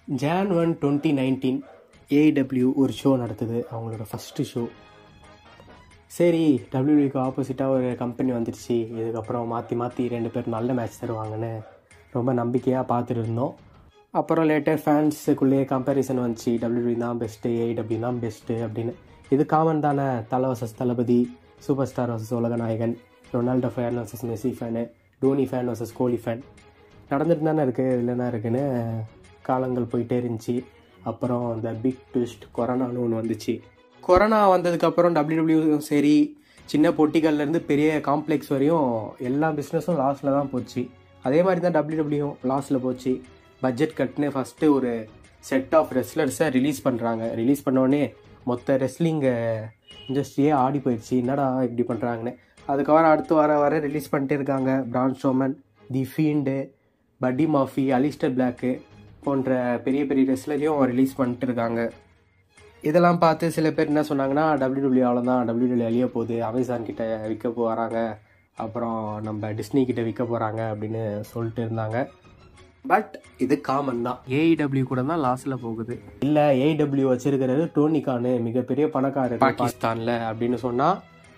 John one twenty nineteen AEW ஒரு show நடத்துது அவங்களோட ஃபஸ்ட்டு ஷோ சரி டபிள்யூடிக்கு ஆப்போசிட்டாக ஒரு கம்பெனி வந்துடுச்சு இதுக்கப்புறம் மாற்றி மாற்றி ரெண்டு பேர் நல்ல மேட்ச் தருவாங்கன்னு ரொம்ப நம்பிக்கையாக பார்த்துட்டு இருந்தோம் அப்புறம் லேட்டர் ஃபேன்ஸுக்குள்ளேயே கம்பேரிசன் வந்துச்சு டபிள்யூடி தான் பெஸ்ட்டு ஏடபிள்யூ தான் பெஸ்ட்டு அப்படின்னு இது காமன் தானே Thala versus Thalapathy super star versus Ulaganayagan Ronaldo fan versus Messi fan Dhoni fan versus Kohli fan நடந்துட்டு தானே இருக்குது இல்லைன்னா இருக்குன்னு காலங்கள் போயிட்டே இருந்துச்சு அப்புறம் இந்த பிக் ட்விஸ்ட் கொரோனான்னு ஒன்று வந்துச்சு கொரோனா வந்ததுக்கப்புறம் டபிள்யூடபிள்யூ சரி சின்ன போட்டிகள்லேருந்து பெரிய காம்ப்ளெக்ஸ் வரையும் எல்லா பிஸ்னஸும் லாஸில் தான் போச்சு அதே மாதிரி தான் டபிள்யூடபிள்யூ லாஸில் போச்சு பட்ஜெட் கட்னு ஃபஸ்ட்டு ஒரு செட் ஆஃப் ரெஸ்லர்ஸை ரிலீஸ் பண்ணுறாங்க ரிலீஸ் பண்ணோடனே மொத்த ரெஸ்லிங் இண்டஸ்ட்ரியே ஆடி போயிடுச்சு என்னடா இப்படி பண்ணுறாங்கன்னு அதுக்கப்புறம் அடுத்து வர வர ரிலீஸ் பண்ணிட்டே இருக்காங்க பிரான் ஷோமன் தி ஃபீண்டு பட்டி மாஃபி அலிஸ்டர் பிளாக்கு போன்ற பெரிய பெரிய ரெஸ்லரையும் ரிலீஸ் பண்ணிட்டு இருக்காங்க இதெல்லாம் பார்த்து சில பேர் என்ன சொன்னாங்கன்னா டபிள்யூடபிள்யூ அவ்வளோதான் டபிள்யூடபிள்யூ அழிய போகுது அமேசான் கிட்ட விற்க போகிறாங்க அப்புறம் நம்ம டிஸ்னி கிட்ட விற்க போகிறாங்க அப்படின்னு சொல்லிட்டு இருந்தாங்க பட் இது காமன் தான் ஏஇடபிள்யூ கூட தான் லாஸில் போகுது இல்லை ஏஇடபிள்யூ வச்சிருக்கிறது டோனிகானு மிகப்பெரிய பணக்காரர் பாகிஸ்தானில் அப்படின்னு சொன்னால்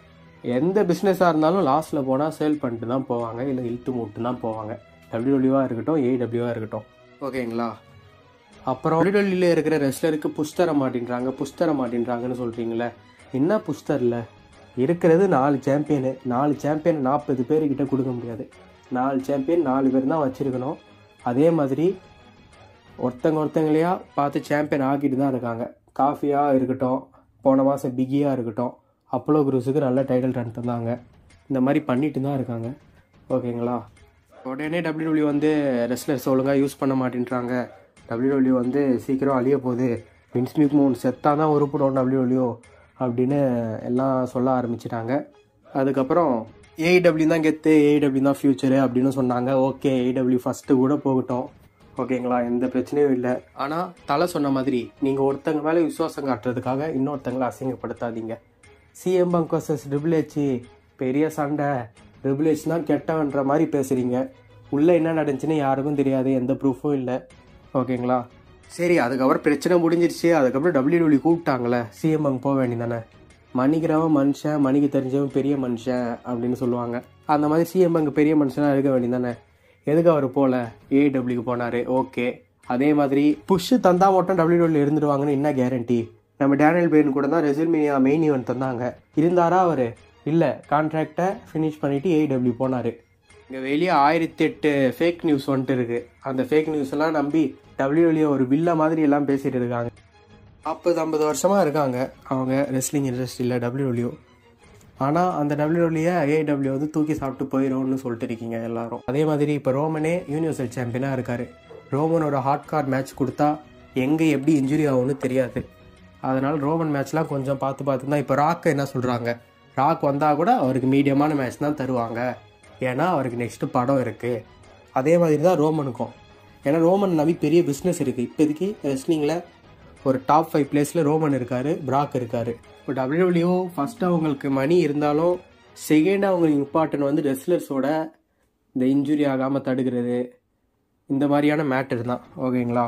எந்த பிஸ்னஸாக இருந்தாலும் லாஸில் போனால் சேல் பண்ணிட்டு தான் போவாங்க இல்லை இழுத்து மூட்டு தான் போவாங்க டபிள்யூடபிள்யூவாக இருக்கட்டும் ஏஇடபிள்யூவாக இருக்கட்டும் ஓகேங்களா அப்புறம் டபிள்யூடபிள்யூல இருக்கிற ரெஸ்லருக்கு புஷ் தர மாட்டேன்றாங்க புஷ் தர மாட்டேன்றாங்கன்னு சொல்கிறீங்களே என்ன புஷ் தரல இருக்கிறது நாலு சாம்பியனு நாலு சாம்பியன் நாற்பது பேர்கிட்ட கொடுக்க முடியாது நாலு சாம்பியன் நாலு பேர் தான் வச்சுருக்கணும் அதே மாதிரி ஒருத்தங்க ஒருத்தங்களையா பார்த்து சாம்பியன் ஆக்கிட்டு தான் இருக்காங்க காஃபியாக இருக்கட்டும் போன மாதம் பிகியாக இருக்கட்டும் அப்போலோ குரூஸுக்கு நல்ல டைட்டில் ரன் தந்தாங்க இந்த மாதிரி பண்ணிட்டு தான் இருக்காங்க ஓகேங்களா உடனே டபிள்யூடபிள்யூ வந்து ரெஸ்லர்ஸ் ஒழுங்காக யூஸ் பண்ண மாட்டேன்றாங்க டபிள்யூடபிள்யூ வந்து சீக்கிரம் அழிய போகுது வின்ஸ்மிக் மூன் செத்தா தான் உருப்பிடும் டபிள்யூடபிள்யூ அப்படின்னு எல்லாம் சொல்ல ஆரம்பிச்சிட்டாங்க அதுக்கப்புறம் ஏஇடபிள்யூ தான் கெத்து ஏஇடபிள்யூ தான் ஃப்யூச்சரு அப்படின்னு சொன்னாங்க ஓகே ஏஇடபிள்யூ ஃபஸ்ட்டு கூட போகட்டும் ஓகேங்களா எந்த பிரச்சனையும் இல்லை ஆனால் தலை சொன்ன மாதிரி நீங்கள் ஒருத்தங்க மேலே விசுவாசம் காட்டுறதுக்காக இன்னொருத்தங்களை அசிங்கப்படுத்தாதீங்க சிஎம் பங்க் வர்சஸ் ட்ரிபிள்ஹெச் பெரிய சண்டை ட்ரிபிள்ஹெச் தான் கெட்டவன்ற மாதிரி பேசுகிறீங்க உள்ளே என்ன நடந்துச்சுன்னு யாருக்கும் தெரியாது எந்த ப்ரூஃபும் இல்லை ஓகேங்களா சரி அதுக்கப்புறம் பிரச்சனை முடிஞ்சிருச்சு அதுக்கப்புறம் டபிள்யூடபிள்யூ கூப்பிட்டாங்களே சிஎம் பங்க் போக வேண்டியதானே மணிக்கிறவன் மனுஷன் மணிக்கு தெரிஞ்சவன் பெரிய மனுஷன் அப்படின்னு சொல்லுவாங்க அந்த மாதிரி சிஎம் பங்க் பெரிய மனுஷனாக இருக்க வேண்டியதானே எதுக்கு அவர் போகல ஏடபிள்யூக்கு போனார் ஓகே அதே மாதிரி புஷ்ஷு தந்தா மட்டும் டபிள்யூடபிள்யூ இருந்துருவாங்கன்னு என்ன கேரண்டி நம்ம டேனியல் பெயின் கூட தான் ரெசில்மேனியா மெயின் ஈவெண்ட் தந்தாங்க இருந்தாரா அவர் இல்லை கான்ட்ராக்டை ஃபினிஷ் பண்ணிவிட்டு ஏடபிள்யூ போனார் இங்கே வெளியே ஆயிரத்தி எட்டு ஃபேக் நியூஸ் வந்துட்டு இருக்கு அந்த ஃபேக் நியூஸ் எல்லாம் நம்பி டபிள்யூடபிள்யூ ஒரு வில்ல மாதிரி எல்லாம் பேசிட்டு இருக்காங்க நாற்பது ஐம்பது வருஷமாக இருக்காங்க அவங்க ரெஸ்லிங் இண்டஸ்ட்ரியில் டபிள்யூடபிள்யூ ஆனால் அந்த டபிள்யூடபிள்யூ ஏடபிள்யூ வந்து தூக்கி சாப்பிட்டு போயிடும்னு சொல்லிட்டு இருக்கீங்க எல்லாரும் அதே மாதிரி இப்போ ரோமனே யூனிவர்சல் சாம்பியனாக இருக்கார் ரோமன் ஒரு ஹாட் கார்ட் மேட்ச் கொடுத்தா எங்கே எப்படி இன்ஜுரி ஆகும்னு தெரியாது அதனால் ரோமன் மேட்ச்லாம் கொஞ்சம் பார்த்து பார்த்து தான் இப்போ ராக் என்ன சொல்கிறாங்க ராக் வந்தால் கூட அவருக்கு மீடியமான மேட்ச் தான் தருவாங்க ஏன்னா அவருக்கு நெக்ஸ்ட்டு படம் இருக்குது அதே மாதிரி தான் ரோமனுக்கும் ஏன்னா ரோமன் நம்பி பெரிய பிஸ்னஸ் இருக்குது இப்போதைக்கு ரெஸ்லிங்கில் ஒரு டாப் ஃபைவ் பிளேஸில் ரோமன் இருக்கார் பிராக் இருக்கார் இப்போ டபிள்யூடபிள்யூ ஃபஸ்ட்டு அவங்களுக்கு மணி இருந்தாலும் செகண்ட் அவங்களுக்கு இம்பார்ட்டன்ட் வந்து ரெஸ்லர்ஸோட இந்த இன்ஜுரி ஆகாமல் தடுக்கிறது இந்த மாதிரியான மேட்டர் தான் ஓகேங்களா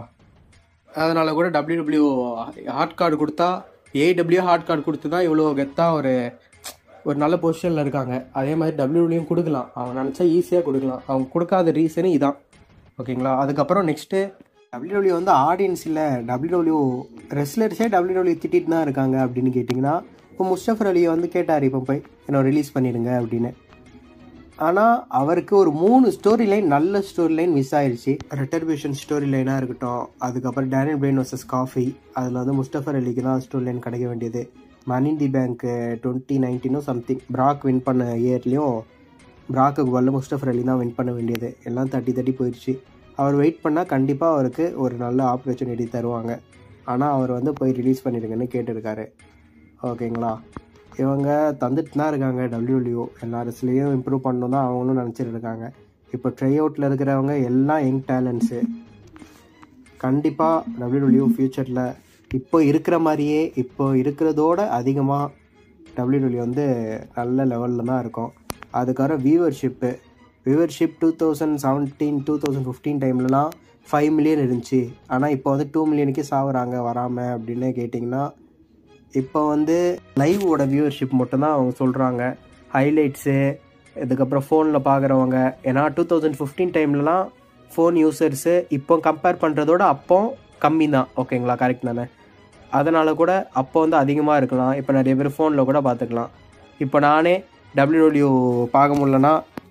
அதனால் கூட டபிள்யூடபிள்யூ ஹார்ட் கார்டு கொடுத்தா ஏடபிள்யூ ஹார்ட் கார்டு கொடுத்து தான் இவ்வளோ கெத்தாக ஒரு ஒரு நல்ல பொசிஷனில் இருக்காங்க அதே மாதிரி டபிள்யூடபிள்யூயும் கொடுக்கலாம் அவங்க நினச்சா ஈஸியாக கொடுக்கலாம் அவங்க கொடுக்காத ரீசனு இதான் ஓகேங்களா அதுக்கப்புறம் நெக்ஸ்ட்டு டபிள்யூடபிள்யூ வந்து ஆடியன்ஸ் இல்லை டபிள்யூடபிள்யூ ரெஸ்லர்ஸே டபிள்யூடபிள்யூ திட்டிட்டு தான் இருக்காங்க அப்படின்னு கேட்டிங்கன்னா இப்போ முஸ்டஃபர் அலியை வந்து கேட்டார் இப்போ போய் என்ன ரிலீஸ் பண்ணிடுங்க அப்படின்னு ஆனால் அவருக்கு ஒரு மூணு ஸ்டோரி லைன் நல்ல ஸ்டோரி லைன் மிஸ் ஆயிடுச்சு ரெட்டர்பியூஷன் ஸ்டோரி லைனாக இருக்கட்டும் அதுக்கப்புறம் டேனியல் பிரெயின் வர்சஸ் காஃபி அதில் வந்து முஸ்டஃபர் அலிக்கு தான் ஸ்டோரி லைன் கிடைக்க வேண்டியது மணி தி பேங்க் டுவெண்ட்டி நைன்டீனோ சம்திங் பிராக் வின் பண்ண இயர்லேயும் பிராக்குக்கு பதில் முஸ்டஃபர் அலி தான் வின் பண்ண வேண்டியது எல்லாம் தட்டி தட்டி போயிடுச்சு அவர் வெயிட் பண்ணால் கண்டிப்பாக அவருக்கு ஒரு நல்ல ஆப்பர்ச்சுனிட்டி தருவாங்க ஆனால் அவர் வந்து போய் ரிலீஸ் பண்ணிடுங்கன்னு கேட்டிருக்காரு ஓகேங்களா இவங்க தந்துட்டு தான் இருக்காங்க டபிள்யூடபிள்யூ எல்லா ரெஸ்லையும் இம்ப்ரூவ் பண்ணணும் தான் அவங்களும் நினச்சிட்டு இருக்காங்க இப்போ ட்ரை அவுட்டில் இருக்கிறவங்க எல்லாம் யங் டேலண்ட்ஸு கண்டிப்பாக டபிள்யூடபிள்யூ ஃப்யூச்சரில் இப்போ இருக்கிற மாதிரியே இப்போ இருக்கிறதோட அதிகமாக டபிள்யூடபிள்யூ வந்து நல்ல லெவலில் தான் இருக்கும் அதுக்கப்புறம் viewership viewership two thousand seventeen two thousand fifteen டைம்லலாம் ஃபைவ் மில்லியன் இருந்துச்சு ஆனால் இப்போ வந்து டூ மில்லியனுக்கே சாகுறாங்க வராமல் அப்படின்னு கேட்டிங்கன்னா இப்போ வந்து லைவோட வியூவர்ஷிப் மட்டும்தான் அவங்க சொல்கிறாங்க ஹைலைட்ஸு இதுக்கப்புறம் ஃபோனில் பார்க்குறவங்க ஏன்னா டூ தௌசண்ட் ஃபிஃப்டீன் டைம்லலாம் ஃபோன் யூசர்ஸு இப்போ கம்பேர் பண்ணுறதோட அப்போ கம்மி தான் ஓகேங்களா கரெக்ட் தானே அதனால் கூட அப்போ வந்து அதிகமாக இருக்கலாம் இப்போ நிறைய பேர் ஃபோனில் கூட பார்த்துக்கலாம் இப்போ நானே டபிள்யூடபிள்யூ பார்க்க முடியலன்னா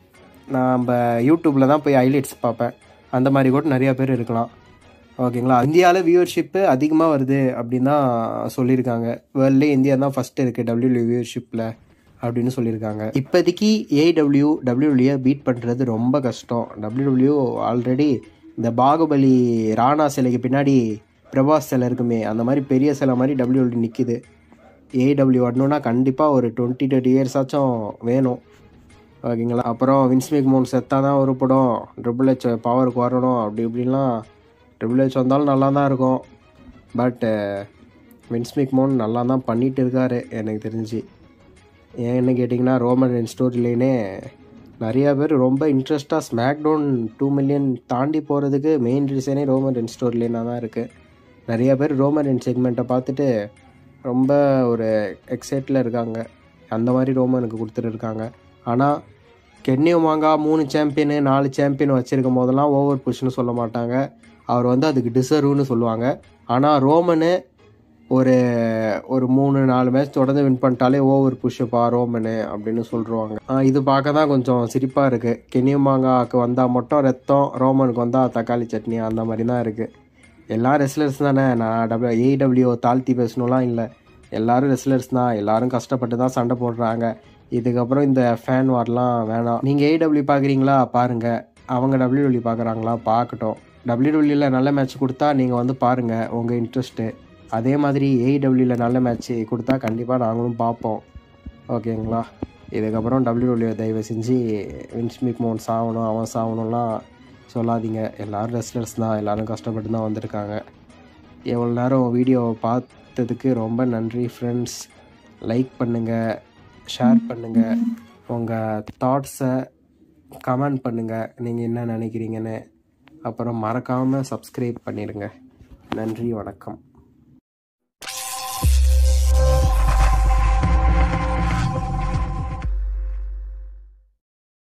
நம்ம யூடியூப்பில் தான் போய் ஹைலைட்ஸ் பார்ப்பேன் அந்த மாதிரி கூட நிறையா பேர் இருக்கலாம் ஓகேங்களா இந்தியாவில் வியூவர்ஷிப்பு அதிகமாக வருது அப்படின்னு தான் சொல்லியிருக்காங்க வேர்ல்ட்லே இந்தியா தான் ஃபஸ்ட்டு இருக்குது டபிள்யூடபிள்யூ வியூவர்ஷிப்பில் அப்படின்னு சொல்லியிருக்காங்க இப்போதைக்கு ஏடபிள்யூ டபிள்யூடபிள்யூ பீட் பண்ணுறது ரொம்ப கஷ்டம் டபிள்யூடபிள்யூ ஆல்ரெடி இந்த பாகுபலி ராணா சிலைக்கு பின்னாடி பிரபாஸ் சிலை இருக்குமே அந்த மாதிரி பெரிய சிலை மாதிரி டபிள்யூடபிள்யூ நிற்கிது ஏடபிள்யூ வரணுன்னா கண்டிப்பாக ஒரு டுவெண்ட்டி தேர்ட்டி இயர்ஸ் ஆச்சும் வேணும் ஓகேங்களா அப்புறம் வின்ஸ்மிக் மோன் செத்தா தான் ஒரு படம் ட்ரிபிள் ஹெச் பவருக்கு வரணும் அப்படி இப்படின்லாம் ட்ரிபிள் ஹெச் வந்தாலும் நல்லா தான் இருக்கும் பட் வின்ஸ்மிக் மோன் நல்லா தான் பண்ணிகிட்டு இருக்காரு எனக்கு தெரிஞ்சு ஏன் என்ன கேட்டிங்கன்னா ரோமன் ரென் ஸ்டோரிலேனே நிறையா பேர் ரொம்ப இன்ட்ரெஸ்ட்டாக ஸ்மாக் டவுன் டூ மில்லியன் தாண்டி போகிறதுக்கு மெயின் ரீசனே ரோமன் ரென் ஸ்டோரிலேனாக தான் இருக்குது நிறைய பேர் ரோமன் ரென் செக்மெண்ட்டை பார்த்துட்டு ரொம்ப ஒரு எக்ஸைட்டில் இருக்காங்க அந்த மாதிரி ரோமனுக்கு கொடுத்துட்டு இருக்காங்க ஆனால் கென்னியோ மாங்கா மூணு சாம்பியனு நாலு சாம்பியன் வச்சுருக்கும் போதெல்லாம் ஓவர் புஷ்னு சொல்ல மாட்டாங்க அவர் வந்து அதுக்கு டிசர்வ்னு சொல்லுவாங்க ஆனால் ரோமனு ஒரு ஒரு மூணு நாலு மேட்ச் தொடர்ந்து வின் பண்ணிட்டாலே ஓவர் புஷ்ஷப்பா ரோமனு அப்படின்னு சொல்லிடுவாங்க இது பார்க்க தான் கொஞ்சம் சிரிப்பாக இருக்குது கென்னியோ மாங்காவுக்கு வந்தால் மட்டும் ரத்தம் ரோமனுக்கு வந்தால் தக்காளி சட்னி அந்த மாதிரி தான் இருக்குது எல்லா ரெஸ்லர்ஸ் தானே நான் டபிள்யூ ஏடபிள்யூ தாழ்த்தி பேசணும்லாம் இல்லை எல்லாரும் ரெஸ்லர்ஸ் தான் எல்லாரும் கஷ்டப்பட்டு தான் சண்டை போடுறாங்க இதுக்கப்புறம் இந்த ஃபேன் வார்லாம் வேணாம் நீங்கள் ஏடபிள்யூ பார்க்குறீங்களா பாருங்கள் அவங்க டபிள்யூடபிள்யூ பார்க்குறாங்களா பார்க்கட்டும் டபிள்யூடபிள்யூவில் நல்ல மேட்ச் கொடுத்தா நீங்கள் வந்து பாருங்கள் உங்கள் இன்ட்ரெஸ்ட்டு அதே மாதிரி ஏடபிள்யூவில் நல்ல மேட்ச் கொடுத்தா கண்டிப்பாக நாங்களும் பார்ப்போம் ஓகேங்களா இதுக்கப்புறம் டபிள்யூடபிள்யூ தயவு செஞ்சு வின்ஸ்மிக் மோன் சாகணும் அவன் சாகணும்லாம் சொல்லாதீங்க எல்லோரும் ரெஸ்லர்ஸ் தான் எல்லோரும் கஷ்டப்பட்டு தான் வந்திருக்காங்க எவ்வளோ நேரம் வீடியோவை பார்த்ததுக்கு ரொம்ப நன்றி ஃப்ரெண்ட்ஸ் லைக் பண்ணுங்கள் ஷேர் பண்ணுங்கள் உங்கள் தாட்ஸை கமெண்ட் பண்ணுங்கள் நீங்கள் என்ன நினைக்கிறீங்கன்னு அப்புறம் மறக்காமல் சப்ஸ்கிரைப் பண்ணிடுங்க நன்றி வணக்கம்